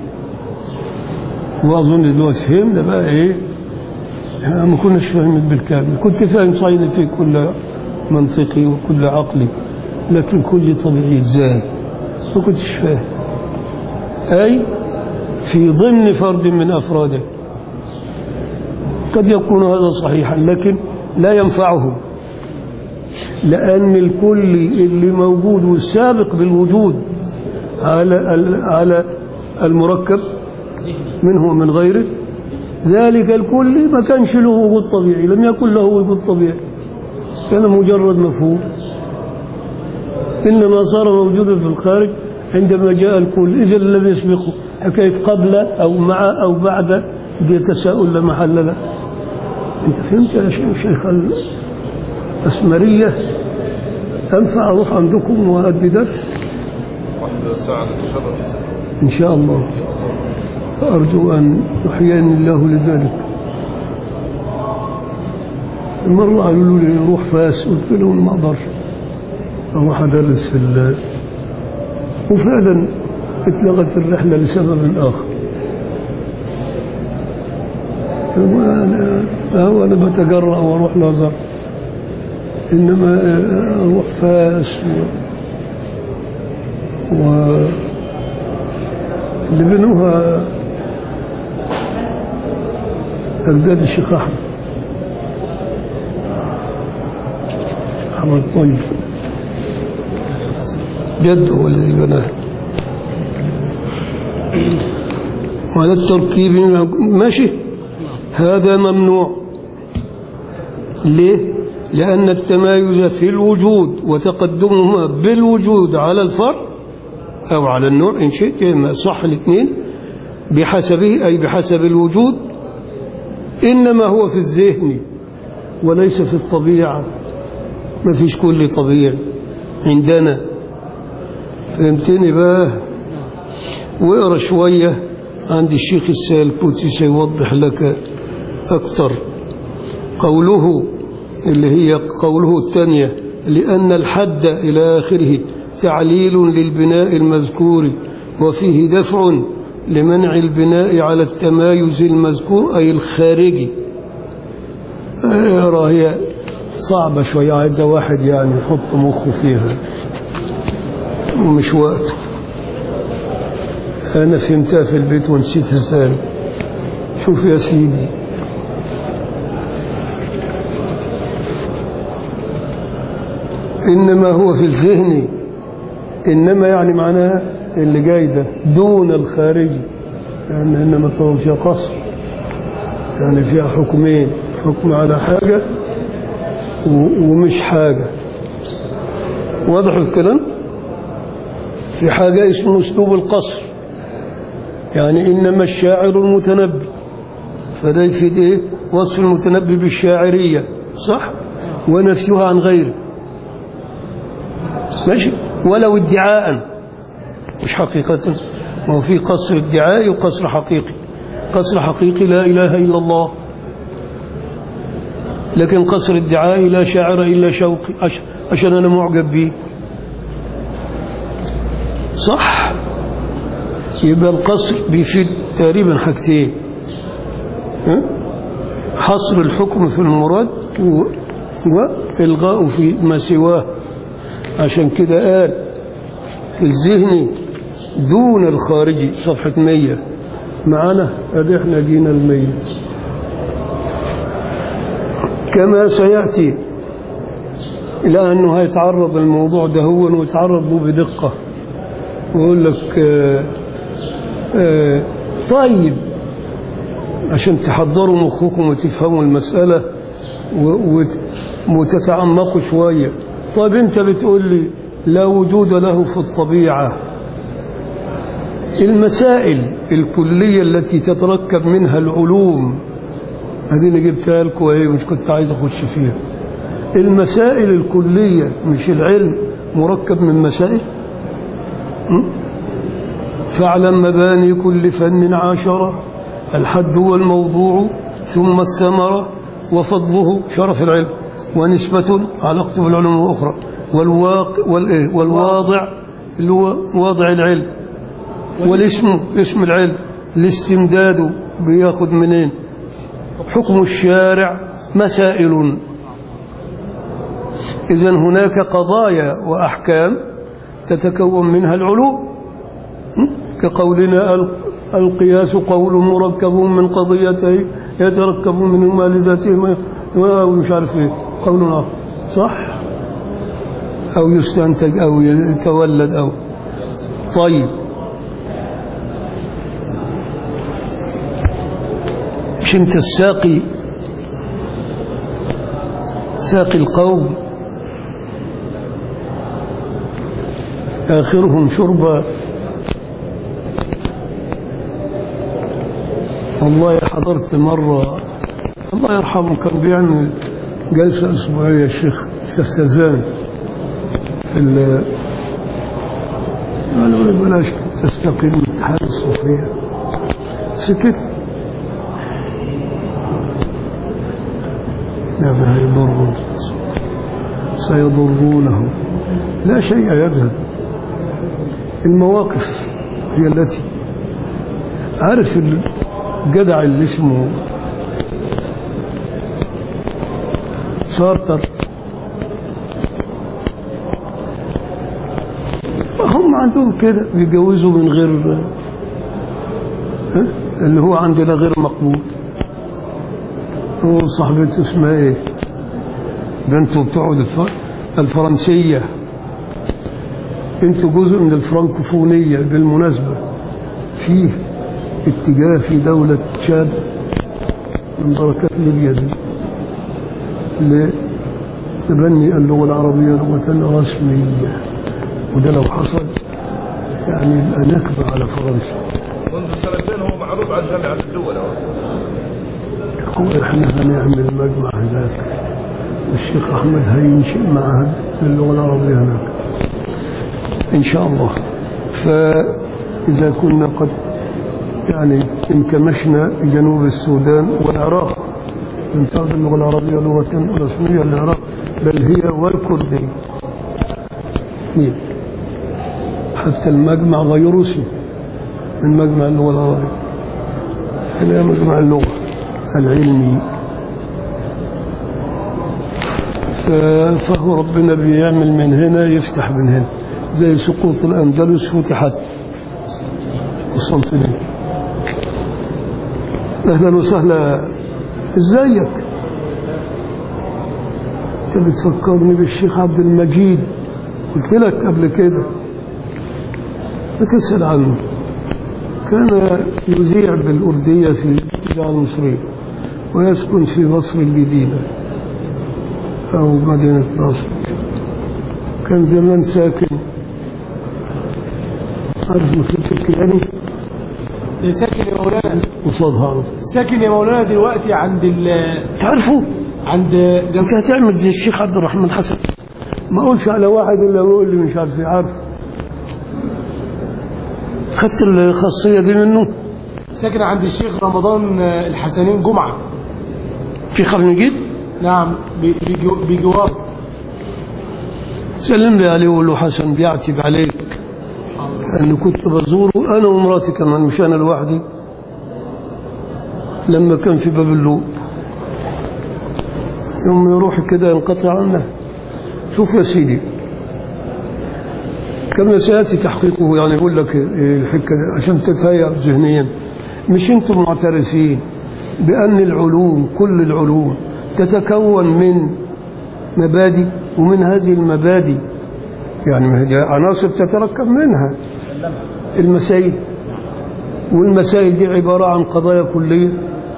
وأظن دلوقتي فهمنا بقى إيه إحنا ما كناش فاهمين بالكامل كنت فاهم صحيح إن في كل منطقي وكل عقلي لكن كل طبيعي إزاي ما كنتش فاهم أي في ضمن فرد من أفراده قد يكون هذا صحيحا لكن لا ينفعهم لأن الكل اللي موجود والسابق بالوجود على على المركب منه ومن غيره ذلك الكل ما كانش له وجود طبيعي لم يكن له وجود طبيعي كان مجرد مفهوم إنما صار موجودا في الخارج عندما جاء الكل إذا لم يسبقه حكاية قبل أو مع أو بعد دي تساؤل لا محل له أنت فهمت يا شيخ الأسمرية أنفع أروح عندكم وأدي درس واحدة ساعة نتشرف إن شاء الله فأرجو أن يحييني الله لذلك مرة قالوا لي روح فاس قلت لهم ما أقدرش أروح أدرس في ال وفعلا اتلغت الرحلة لسبب آخر هو أنا بتجرأ وأروح نظر إنما أروح فاس و, و... اللي بنوها الجد الشيخ أحمد أحمد طيب جد هو الذي بناه وعلى التركيب ماشي هذا ممنوع ليه؟ لأن التمايز في الوجود وتقدمهما بالوجود على الفرع أو على النوع إن شئت ما صح الاثنين بحسبه أي بحسب الوجود إنما هو في الذهن وليس في الطبيعة ما فيش كل طبيعي عندنا فهمتني بقى واقرا شوية عند الشيخ السالبوتي سيوضح لك أكثر قوله اللي هي قوله الثانية لأن الحد إلى آخره تعليل للبناء المذكور وفيه دفع لمنع البناء على التمايز المذكور أي الخارجي اقرا هي صعبة شوية عايزة واحد يعني يحط مخه فيها ومش وقته أنا فهمتها في البيت ونسيتها ثاني شوف يا سيدي إنما هو في الذهن إنما يعني معناها اللي جاي ده دون الخارجي يعني إنما فهو فيها قصر يعني فيها حكمين حكم على حاجة و- ومش حاجة واضح الكلام في حاجة اسمه أسلوب القصر يعني إنما الشاعر المتنبي فده يفيد إيه وصف المتنبي بالشاعرية صح ونفيها عن غيره ماشي ولو ادعاء مش حقيقة ما هو في قصر ادعائي وقصر حقيقي قصر حقيقي لا إله إلا الله لكن قصر ادعائي لا شاعر إلا شوقي عش- عشان أنا معجب بيه صح يبقى القصر بيفيد تقريبا حاجتين ها؟ حصر الحكم في المراد و... وإلغاء في ما سواه عشان كده قال في الذهن دون الخارجي صفحة مية معانا ادي احنا جينا المية كما سيأتي إلى أنه هيتعرض الموضوع ده هو ويتعرض له بدقة ويقول لك آه آه طيب عشان تحضروا مخكم وتفهموا المسألة و- وت- وتتعمقوا شوية طيب انت بتقول لي لا وجود له في الطبيعة المسائل الكلية التي تتركب منها العلوم هذه اللي جبتها لكم ايه مش كنت عايز اخش فيها المسائل الكلية مش العلم مركب من مسائل م? فاعلم مباني كل فن عشرة الحد هو الموضوع ثم الثمرة وفضله شرف العلم ونسبة علاقته بالعلوم الأخرى والواقع والإيه والواضع اللي هو واضع العلم والاسم اسم العلم الاستمداد بياخد منين حكم الشارع مسائل إذا هناك قضايا وأحكام تتكون منها العلوم كقولنا ال- القياس قول مركب من قضيتين يتركب منهما لذاتهما ومش عارف ايه قول آخر صح أو يستنتج أو يتولد أو طيب مش انت الساقي ساقي القوم آخرهم شربا والله حضرت مرة الله يرحمه كان بيعمل جلسة أسبوعية الشيخ سستزان في ال قالوا لي بلاش تستقيل من الاتحاد الصوفية سكت لا ما يضر سيضرونه لا شيء يذهب المواقف هي التي عارف الجدع اللي اسمه سارتر هم عندهم كده بيجوزوا من غير ها؟ اللي هو عندنا غير مقبول هو صاحبته اسمها ايه ده انتوا بتوع الف- الفرنسية انتوا جزء من الفرنكوفونية بالمناسبة فيه اتجاه في دولة تشاد من بركات ليبيا دي لتبني اللغة العربية لغة رسمية وده لو حصل يعني يبقى نكبة على فرنسا منذ سنتين هو معروف عن جامعة الدول أهو. هو احنا هنعمل مجمع هناك والشيخ احمد هينشئ معهد للغه العربيه هناك ان شاء الله فاذا كنا قد يعني انكمشنا جنوب السودان والعراق تنتهي اللغه العربيه لغه رسميه للعراق بل هي والكرديه اثنين. حتى المجمع غير اسمه من مجمع اللغه العربيه إلى مجمع اللغة العلمي ف- فهو ربنا بيعمل من هنا يفتح من هنا زي سقوط الأندلس فتحت قسطنطينية أهلا وسهلا ازيك انت بتفكرني بالشيخ عبد المجيد قلت لك قبل كده بتسأل عنه كان يذيع بالأردية في الإذاعة المصرية ويسكن في مصر الجديدة أو مدينة نصر كان زمان ساكن عارف مخيط الكياني ده ساكن يا مولانا قصادها عرف ساكن يا مولانا دلوقتي عند ال تعرفه عند جنب انت هتعمل زي الشيخ عبد الرحمن حسن ما اقولش على واحد الا يقول لي مش عارف إيه، عارف خدت الخاصية دي منه ساكن عند الشيخ رمضان آه، الحسنين جمعة في خلف نجيب نعم ب- بجو- بجوار سلم لي عليه وقول له حسن بيعتب عليك لأنه كنت بزوره أنا ومراتي كمان مش أنا لوحدي لما كان في باب اللوق يوم يروح كده ينقطع عنه شوف يا سيدي كما سيأتي تحقيقه يعني يقول لك إيه الحكة دي عشان تتهيأ ذهنيا مش أنتم معترفين بأن العلوم كل العلوم تتكون من مبادئ ومن هذه المبادئ يعني ما هي عناصر تتركب منها المسائل والمسائل دي عبارة عن قضايا كلية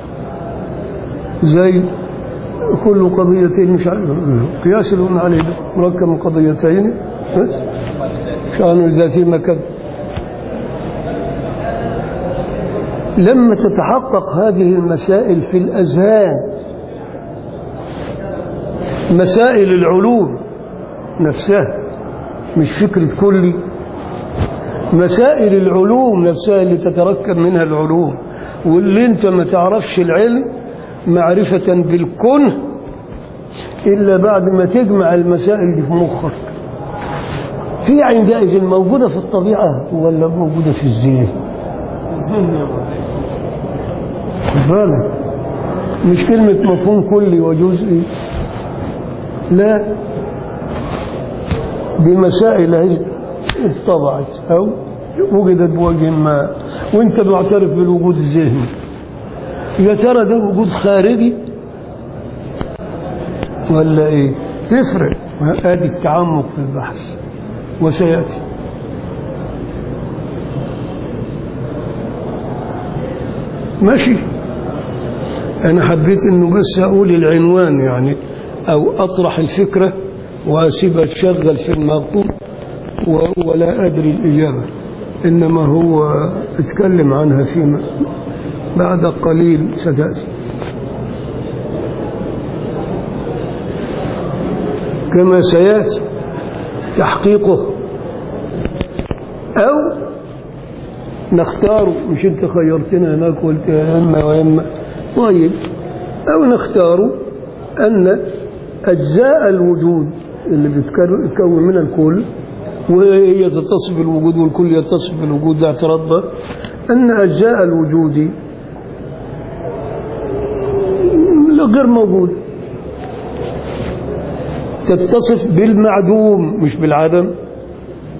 زي كل قضيتين مش عارف قياس اللي قلنا عليه ده مركب من قضيتين بس شأن ذاتي مكان لما تتحقق هذه المسائل في الأذهان مسائل العلوم نفسها مش فكرة كلي مسائل العلوم نفسها اللي تتركب منها العلوم واللي انت ما تعرفش العلم معرفة بالكون إلا بعد ما تجمع المسائل دي في مخك هي عندئذ موجودة في الطبيعة ولا موجودة في الذهن خد بالك مش كلمة مفهوم كلي وجزئي لا دي مسائل هي اتطبعت أو وجدت بوجه ما وانت معترف بالوجود الذهني يا ترى ده وجود خارجي ولا ايه تفرق ادي التعمق في البحث وسياتي ماشي انا حبيت انه بس اقول العنوان يعني او اطرح الفكره واسيبها تشغل في المغطوط و- ولا ادري الاجابه انما هو اتكلم عنها فيما بعد قليل ستاتي كما سياتي تحقيقه او نختاره مش انت خيرتنا هناك قلت يا اما واما طيب او نختاره ان اجزاء الوجود اللي بيتكون من الكل وهي تتصف بالوجود والكل يتصف بالوجود ده اعتراض بقى، ان اجزاء الوجود غير موجود تتصف بالمعدوم مش بالعدم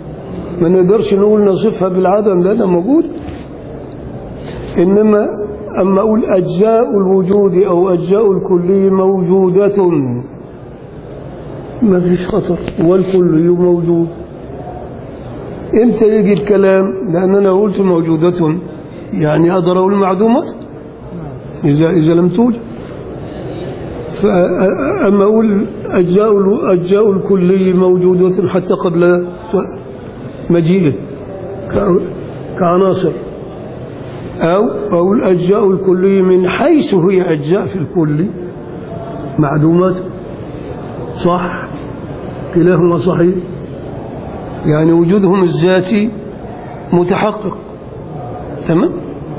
ما نقدرش نقول نصفها بالعدم لأنها موجود إنما أما أقول أجزاء الوجود أو أجزاء الكلي موجودة ما فيش خطر والكلي موجود امتى يجي الكلام لأن أنا قلت موجودة يعني أقدر أقول معدومات إذا إذا لم توجد فأما أقول أجزاء أجزاء الكلي موجودة حتى قبل مجيئه ك- كعناصر أو أقول أجزاء الكلي من حيث هي أجزاء في الكل معدومات صح كلاهما صحيح يعني وجودهم الذاتي متحقق تمام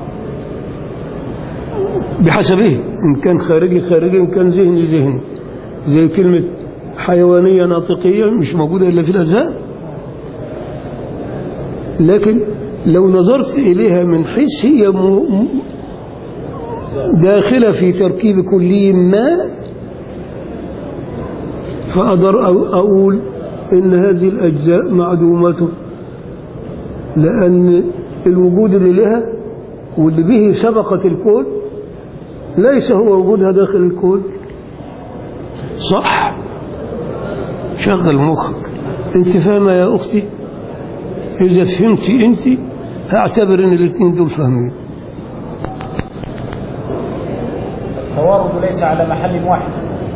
بحسبه إن كان خارجي خارجي إن كان ذهني ذهني زي كلمة حيوانية ناطقية مش موجودة إلا في الأذهان لكن لو نظرت إليها من حيث هي م- م- داخلة في تركيب كلي ما فأقدر أ- أقول إن هذه الأجزاء معدومة لأن الوجود اللي لها واللي به سبقت الكون ليس هو وجودها داخل الكون صح شغل مخك انت فاهمة يا أختي إذا فهمتي أنت هعتبر إن الاثنين دول فاهمين التوارد ليس على محل واحد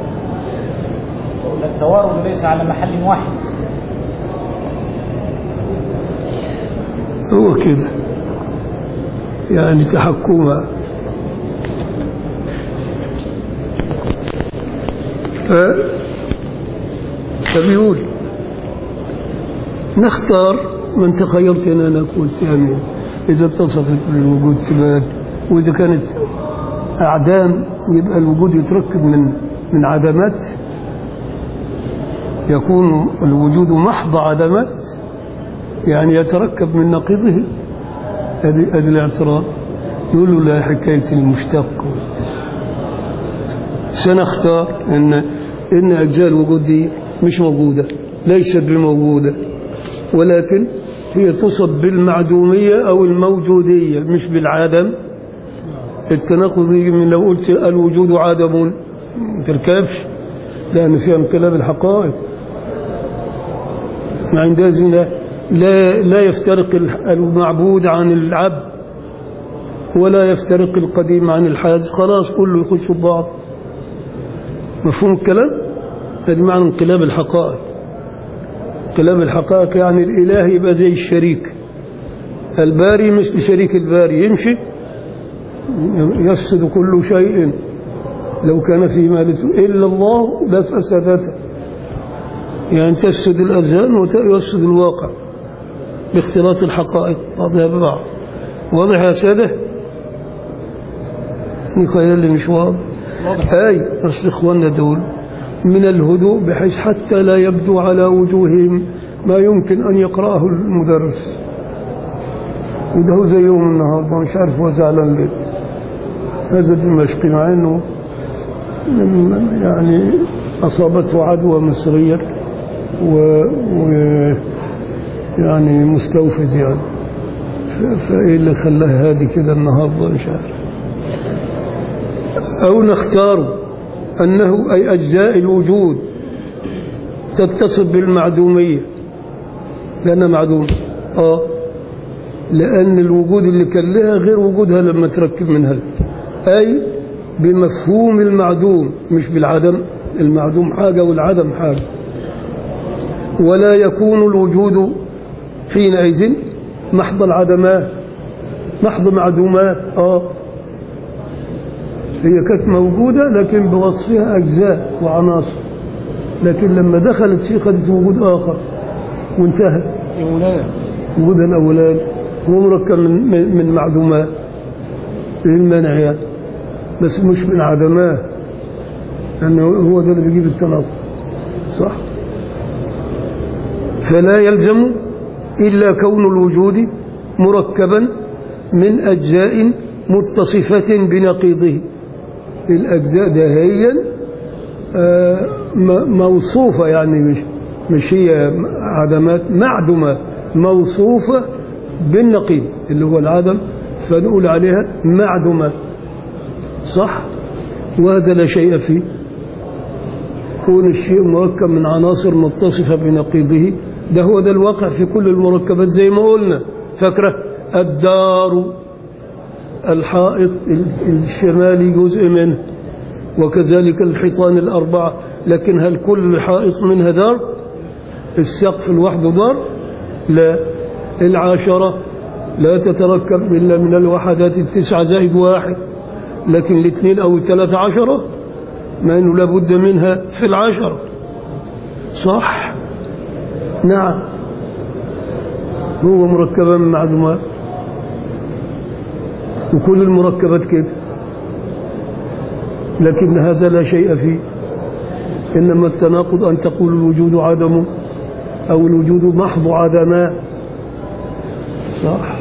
التوارد ليس على محل واحد هو كده يعني تحكمها ف فبيقول نختار من تخيرت ان انا كنت يعني اذا اتصفت بالوجود تبقى واذا كانت اعدام يبقى الوجود يتركب من من عدمات يكون الوجود محض عدمات يعني يتركب من نقيضه هذه هذه الاعتراض يقول له لا حكاية المشتق سنختار ان ان اجزاء الوجود دي مش موجودة ليست بموجودة ولكن هي تصب بالمعدومية او الموجودية مش بالعدم التناقض يجي من لو قلت الوجود عدم ما تركبش لأن فيها انقلاب الحقائق عندئذ لا لا يفترق المعبود عن العبد ولا يفترق القديم عن الحادث خلاص كله يخش في بعض مفهوم الكلام هذا معنى انقلاب الحقائق انقلاب الحقائق يعني الإله يبقى زي الشريك الباري مثل شريك الباري يمشي يفسد كل شيء لو كان في مالته إلا الله لفسدته يعني تفسد الأذهان ويفسد الواقع باختلاط الحقائق بعضها ببعض واضح يا سادة نخيل لي مش واضح أي أصل إخواننا دول من الهدوء بحيث حتى لا يبدو على وجوههم ما يمكن أن يقرأه المدرس وده هو زي يوم النهارده مش عارف هو زعلان ليه هذا دمشقي مع انه يعني اصابته عدوى مصريه و, و يعني مستوفز يعني ف- فايه اللي خلاه هادي كده النهارده مش عارف او نختار انه اي اجزاء الوجود تتصف بالمعدوميه لانها معدومه اه لأن الوجود اللي كان لها غير وجودها لما تركب منها أي بمفهوم المعدوم مش بالعدم المعدوم حاجة والعدم حاجة ولا يكون الوجود حينئذ محض العدمات محض معدومات آه هي كانت موجودة لكن بوصفها أجزاء وعناصر لكن لما دخلت فيه خدت وجود آخر وانتهت يا مولانا وجودها الأولاني هو مركب من, من- من معدومات للمنع يعني بس مش من عدمات لأنه هو ده اللي بيجيب التناقض صح فلا يلزم إلا كون الوجود مركبا من أجزاء متصفة بنقيضه الأجزاء ده هي آه، م- موصوفة يعني مش مش هي عدمات معدومة موصوفة بالنقيض اللي هو العدم فنقول عليها معدومة صح وهذا لا شيء فيه كون الشيء مركب من عناصر متصفة بنقيضه ده هو ده الواقع في كل المركبات زي ما قلنا فاكرة الدار الحائط الشمالي جزء منه وكذلك الحيطان الأربعة لكن هل كل حائط منها دار السقف لوحده دار لا العاشرة لا تتركب إلا من الوحدات التسعة زائد واحد لكن الاثنين أو الثلاثة عشرة ما أنه لابد منها في العشرة صح نعم هو مركبا من معلومات وكل المركبات كده لكن هذا لا شيء فيه إنما التناقض أن تقول الوجود عدم أو الوجود محض عدماء صح